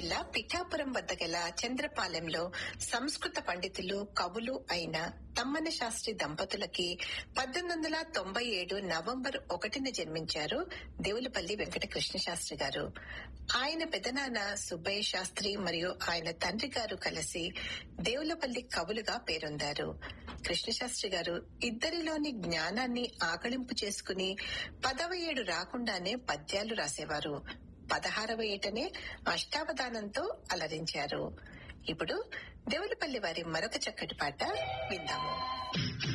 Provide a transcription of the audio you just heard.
జిల్లా పిఠాపురం వద్ద గల చంద్రపాలెంలో సంస్కృత పండితులు కవులు అయిన తమ్మన శాస్త్రి దంపతులకి పద్దెనిమిది వందల తొంభై ఏడు నవంబర్ ఒకటిన జన్మించారు దేవులపల్లి వెంకట కృష్ణ శాస్త్రి గారు ఆయన పెదనాన్న సుబ్బయ్య శాస్త్రి మరియు ఆయన తండ్రి గారు కలిసి దేవులపల్లి కవులుగా పేరొందారు కృష్ణశాస్త్రి గారు ఇద్దరిలోని జ్ఞానాన్ని ఆకళింపు చేసుకుని పదవ ఏడు రాకుండానే పద్యాలు రాసేవారు పదహారవ ఏటనే అష్టావధానంతో అలరించారు ఇప్పుడు దేవులపల్లి వారి మరొక చక్కటి పాట విందాము